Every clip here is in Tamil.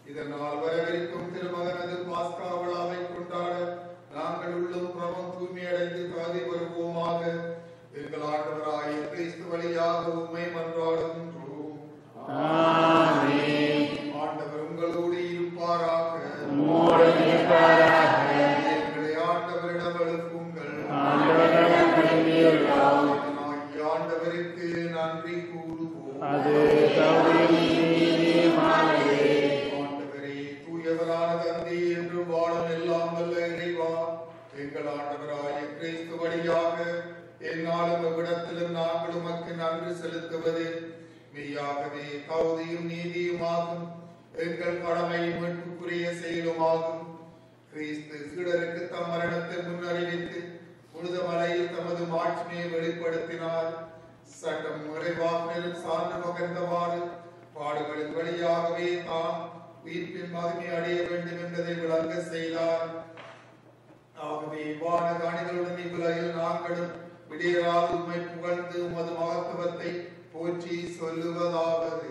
இதனால் வரவிருக்கும் திருமகனது பாஸ்கா விழாவை கொண்டாட நாங்கள் உள்ளும் புறமும் தூய்மையடைந்து தகுதி வருவோமாக எங்கள் ஆண்டவராய கிறிஸ்து வழியாக உண்மை மன்றாடுகின்றோம் ஆண்டவர் உங்களோடு இருப்பாராக எங்களை ஆண்டவரிடம் எழுப்புங்கள் ஆகிய ஆண்டவருக்கு நன்றி கூறுவோம் ஆண்டவரே தூயவரான தந்தை என்று வாழும் எல்லாம் வல்ல இறைவா எங்கள் ஆண்டவராய கிறிஸ்து வழியாக என்னாலும் எவ்விடத்திலும் நாங்கள் உமக்கு நன்றி செலுத்துவது மெய்யாகவே கவுதியும் நீதியுமாகும் எங்கள் கடமை மீட்புக்குரிய செயலுமாகும் கிறிஸ்து சீடருக்கு தம் மரணத்தை முன்னறிவித்து புனித மலையில் தமது மாட்சிமையை வெளிப்படுத்தினார் சட்டம் நிறைவாக்கினரும் சார்ந்து பகிர்ந்தவாறு பாடுகளின் வழியாகவே தாம் உயிர்ப்பின் மகிமை அடைய வேண்டும் என்பதை விளங்க செய்தார் ஆகவே வான காணிகளுடன் இவ்வுலகில் நாங்களும் விடியராது உண்மை புகழ்ந்து உமது மகத்துவத்தை போற்றி சொல்லுவதாவது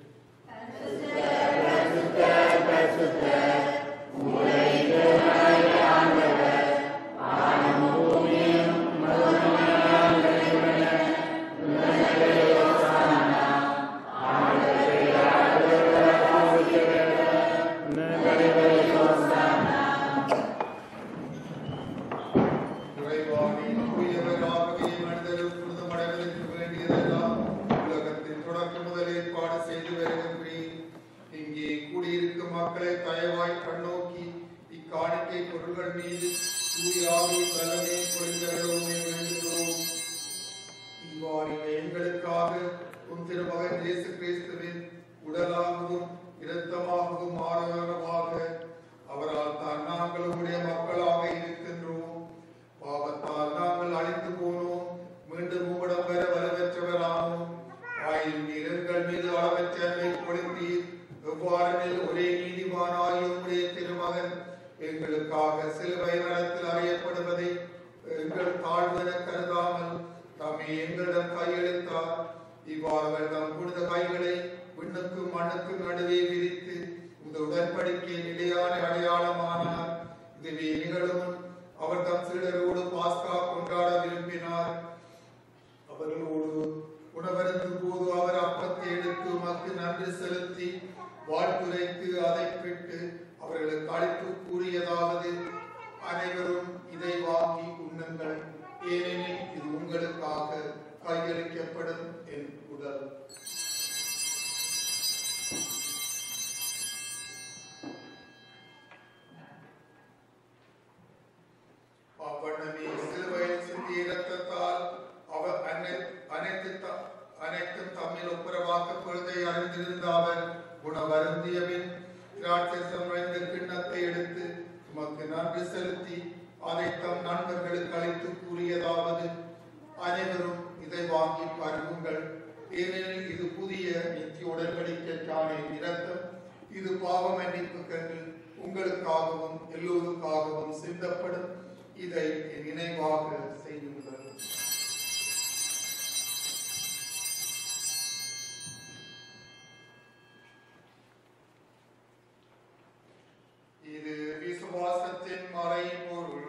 இறைவாணி தூயவராகவே மனிதரும் புனிதமடைவதற்கு வேண்டியதெல்லாம் உலகத்தின் தொடக்க முதல் ஏற்பாடு செய்து வருகின்றேன் இங்கே கூடியிருக்கும் மக்களை தயவாய் கண்ணோக்கி இக்காணிக்கை பொருள்கள் மீது தூயாவை வல்லமே பொழிந்தருளவுமே வேண்டுகிறோம் இவ்வாறு இவை எங்களுக்காக உன் திருமகன் இயேசு கிறிஸ்துவின் உடலாகவும் இரத்தமாகவும் ஆரோக்கியமாக அவரால் தான் நாங்கள் உடைய மக்களாக இருக்கின்றோம் பாவத்தால் நாங்கள் அழித்து போனோம் மீண்டும் உம்மிடம் பெற வரவற்றவரானோம் ஆயிரம் நீரங்கள் மீது அளவற்ற அன்பை பொழிந்தீர் எவ்வாறு ஒரே நீதிமானாய் உம்முடைய திருமகன் எங்களுக்காக சிலுவை மரத்தில் அறியப்படுவதை எங்கள் தாழ்வென கருதாமல் தம்மை எங்களிடம் கையெழுத்தார் இவ்வாறு அவர் தம் புனித கைகளை விண்ணுக்கும் மண்ணுக்கும் நடுவே விரித்து இந்த உடன்படிக்கை நிலையான அடையாளமானார் இதுவே நிகழும் அவர் தம் சீடரோடு பாஸ்கா கொண்டாட விரும்பினார் அவர்களோடு உணவருந்தும் போது அவர் அப்பத்தை எடுத்து உமக்கு நன்றி செலுத்தி வாழ்த்துரைத்து அதை பெற்று அவர்களுக்கு அழைப்பு கூறியதாவது அனைவரும் இதை வாங்கி உண்ணுங்கள் ஏனெனில் இது உங்களுக்காக கையளிக்கப்படும் என் உடல் அவ்வண்ணமே சிலுவையில் சிந்திய இரத்தத்தால் அவர் அனை- அனைத்து த- அனைத்தும் தம்மில் ஒப்புரவாக்கப்படுவதை அறிந்திருந்த அவர் குணவருந்தியபின் திராட்சசம் நிறைந்த கிண்ணத்தை எடுத்து உமக்கு நன்றி செலுத்தி அதை தம் நண்பர்களுக்கு அழைத்து கூறியதாவது அனைவரும் இதை வாங்கி பருகுங்கள் ஏனெனில் இது புதிய நித்திய உடன்படிக்கைக்கான இரத்தம் இது பாவ மன்னிப்பு கண்டு உங்களுக்காகவும் எல்லோருக்காகவும் சிந்தப்படும் இதை என் நினைவாக செய்யுங்கள் இது விசுவாசத்தின் மறைபொருள்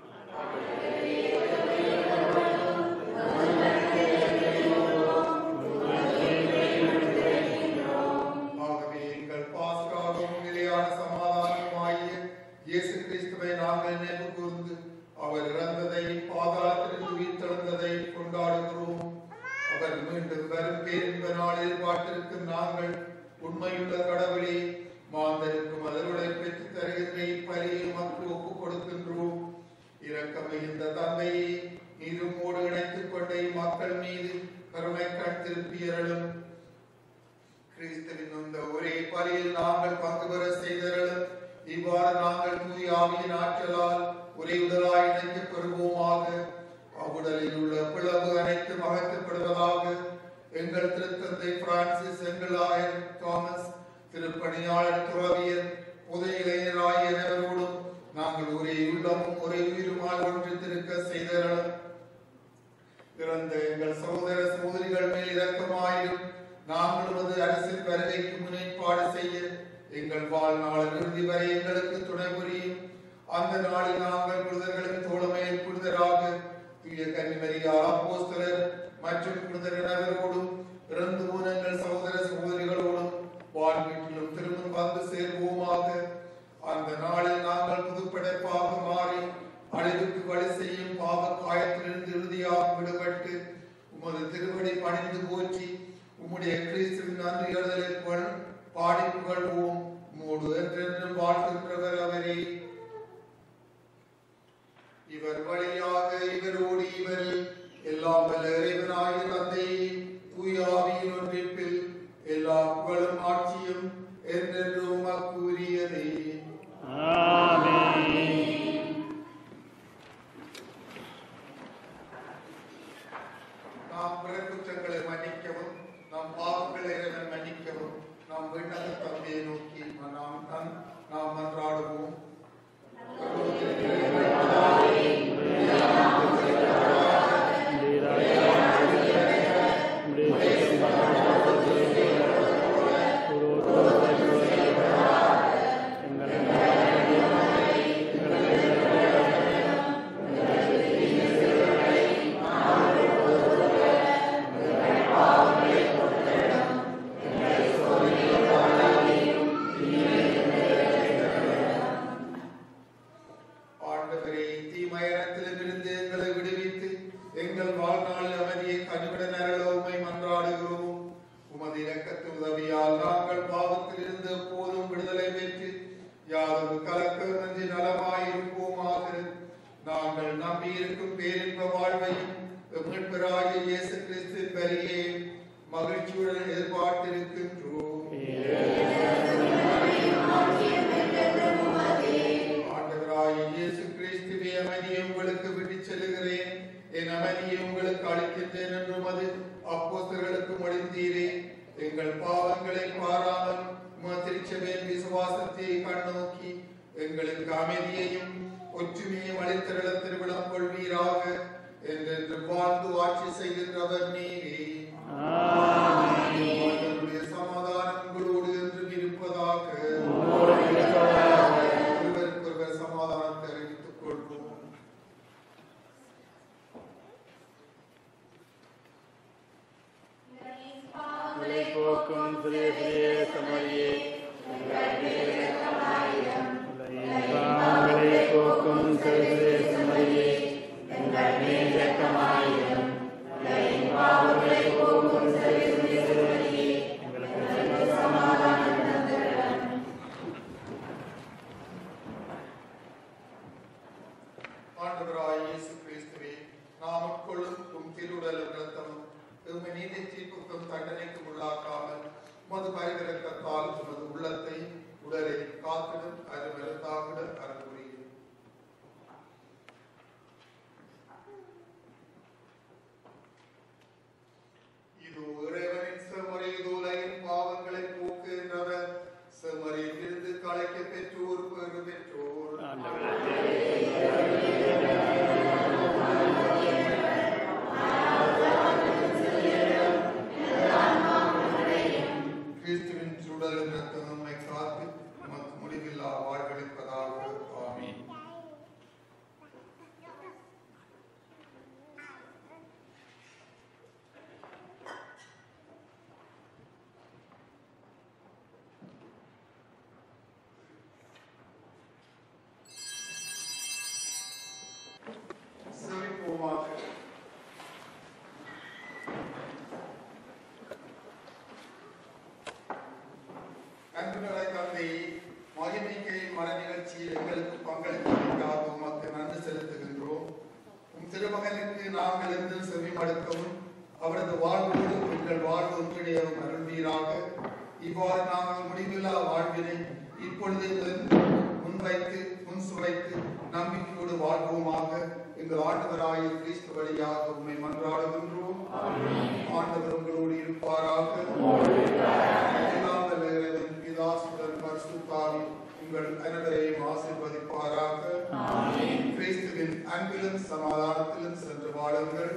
ஆகவே எங்கள் பாஸ்காவும் நிலையான சமாதானமாகிய இயேசு கிறிஸ்துவை நாங்கள் நினைவு கூர்ந்து அவர் இறந்ததை பாதாளத்திலிருந்து உயிர்த்தெழுந்ததை கொண்டாடுகிறோம் அவர் மீண்டும் வரும் பேரின்ப நாளில் பாட்டிருக்கும் நாங்கள் உண்மையுள்ள கடவுளே மாந்தருக்கும் அதனுடைய பெற்றுத் தருகின்ற இப்பலியை மக்கள் ஒப்புக் கொடுக்கின்றோம் இரக்கம் மிகுந்த தந்தையை நீருமோடு இணைத்துக் கொண்ட மக்கள் மீது கருணை கண் திருப்பியறலும் கிறிஸ்துவின் இந்த ஒரே பலியில் நாங்கள் பங்கு பெற செய்தருளும் இவ்வாறு நாங்கள் தூய் ஆவியின் ஆற்றலால் ஒரே உடலாய் இணைக்கப் பெறுவோமாக அவ்வுடலில் உள்ள பிளவு அனைத்தும் அகற்றப்படுவதாக எங்கள் திருத்தந்தை பிரான்சிஸ் எங்கள் ஆயர் தாமஸ் திருப்பணியாளர் துறவியர் புதை இளைஞராகிய அனைவரோடும் நாங்கள் ஒரே உள்ளமும் ஒரே உயிருமாய் ஒன்றித்திருக்க செய்தருளும் இறந்த எங்கள் சகோதர சகோதரிகள் மேல் இரக்கமாயிரும் நாங்கள் உமது அரசின் வருகைக்கு முன்னேற்பாடு செய்ய எங்கள் வாழ்நாள் இறுதி வரை எங்களுக்கு துணை புரியும் அந்த நாளில் நாங்கள் புனிதர்களின் தோழமையில் புனிதராக தூய கன்னிமரியா அப்போஸ்தலர் மற்றும் புனிதர் அனைவரோடும் இறந்து போன எங்கள் சகோதர சகோதரிகளோடும் வாழ்வீட்டிலும் திரும்ப வந்து சேர்வோமாக அந்த நாளில் நாங்கள் புதுப்படைப்பாக மாறி அழிவுக்கு வழி செய்யும் பாவ காயத்திலிருந்து இறுதியாக விடுபட்டு உமது திருவடி பணிந்து போற்றி உம்முடைய கிறிஸ்துவின் நன்றிகளை பாடி புகழ்வோம் உம்மோடு என்றென்றும் வாழ்கின்றவர் அவரே இவர் வழியாக இவரோடு இவரில் எல்லாம் வல்ல இறைவனாகிய தந்தை தூயாவியின் ஒன்றிப்பில் எல்லா புகழும் ஆட்சியும் என்றென்றும் உமக்கு உரியதே நாம் பிறக்குற்றங்களை மன்னிக்கவும் நம் பாவங்களை இறைவன் மன்னிக்கவும் நாம் விண்ணக தந்தையை நோக்கி நாம் நம் நாம் மன்றாடுவோம் ஆண்டவரே தீமயத்திலிருந்து எங்களை விடுவித்து எங்கள் வாழ்நாளில் அமைதியை கனிவுடன் அருள உம்மை மன்றாடுகிறோம் உமது இரக்கத்து உதவியால் நாங்கள் பாவத்திலிருந்து எப்போதும் விடுதலை பெற்று யாதொரு கலக்கமின்றி நலமாயிருப்போமாக நாங்கள் நம்பியிருக்கும் பேரின்ப வாழ்வையும் மீட்பராகிய இயேசு கிறிஸ்துவின் வரியே மகிழ்ச்சியுடன் எதிர்பார்த்திருக்கின்றோம் ஆண்டவராகிய இயேசு கிறிஸ்துவே அமைதியை உங்களுக்கு விட்டுச் செல்லுகிறேன் என் அமைதியை உங்களுக்கு அளிக்கின்றேன் என்றும் அது அப்போஸ்தலர்களுக்கு மொழிந்தீரே எங்கள் பாவங்களை பாராமல் உமது திருச்சபையின் விசுவாசத்தை கண்ணோக்கி எங்களுக்கு அமைதியையும் ஒற்றுமையும் அளித்தருள திருவிழம் கொள்வீராக என்றென்று வாழ்ந்து ஆட்சி செய்கின்றவர் நீரே ஆண்டவருடைய சமாதானம் உங்களோடு என்றும் இருப்பதாக ஒருவருக்கொருவர் சமாதானத்தை அறிவித்துக் கொள்வோம் உங்களை போக்கும் சிறிய சிறிய சமரியே உங்களை போக்கும் சிறிய சிறிய சமரியே எங்கள் மேல் இரக்கமாயிரும் உங்களை போக்கும் சிறிய சிறிய சமரியே எங்களுக்கு சமாதானம் தந்தருளும். ஆண்டவராய் இயேசு கிறிஸ்துவே நாம் உட்கொள்ளும் உம் திருவுடலும் இரத்தமும் உம்மை நீதி தீர்ப்புக்கும் தண்டனைக்கும் உள்ளாக்காமல் உமது பரிவிரக்கத்தால் உமது உள்ளத்தை உடலை காத்திடும் அருமருத்தாகிட அருள்புரியும் இதோ இறைவனின் செம்மறை தூளையின் பாவங்களை போக்குகின்றவர் செம்மறையிலிருந்து களைக்க பெற்றோர் பெரு பெற்றோர் கிறிஸ்துவின் சுடலும் ரத்தம் நம்மை காத்து நமக்கு முடிவில்லா வாழ்வளிப்பதாக ஆமென் செவிப்போமாக அன்புகளை தந்தை மகிமைக்கை மர நிகழ்ச்சியில் எங்களுக்கு பங்களிப்பதற்காக உமக்கு நன்றி செலுத்துகின்றோம் உம் திருமகனுக்கு நாங்கள் இருந்து செவிமடுக்கவும் அவரது வாழ்வோடு எங்கள் வாழ்வு ஒன்றிணையவும் அருள்வீராக இவ்வாறு நாங்கள் முடிவில்லா வாழ்வினை இப்பொழுது முன்வைத்து முன் சுவைத்து நம்பிக்கையோடு வாழ்வோமாக எங்கள் ஆண்டவராய கிறிஸ்து வழியாக உண்மை மன்றாடுகின்றோம் ஆண்டவர் உங்களோடு இருப்பாராக எல்லாம் வல்ல இறைவன் பிதாசுடன் பரிசுத்தாவி உங்கள் அனைவரையும் ஆசீர்வதிப்பாராக கிறிஸ்துவின் அன்பிலும் சமாதானத்திலும் சென்று வாழுங்கள்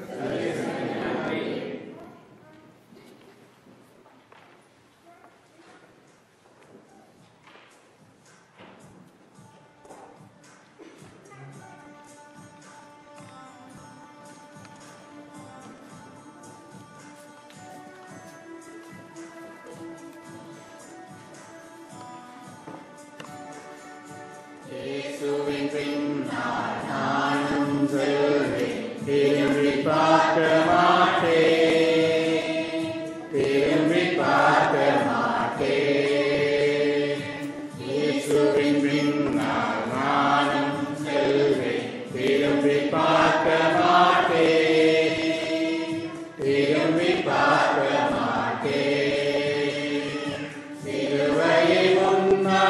திரும்பி பார்க்க மாட்டேன் சிலுவையை முன்னா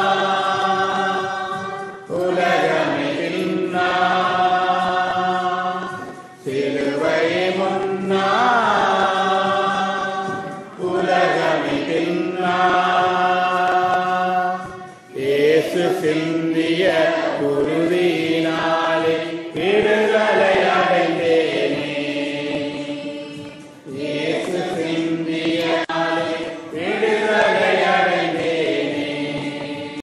உலகமே பின்னா சிலுவையை முன்னா உலகமே பின்னா இயேசு சிந்திய குருதி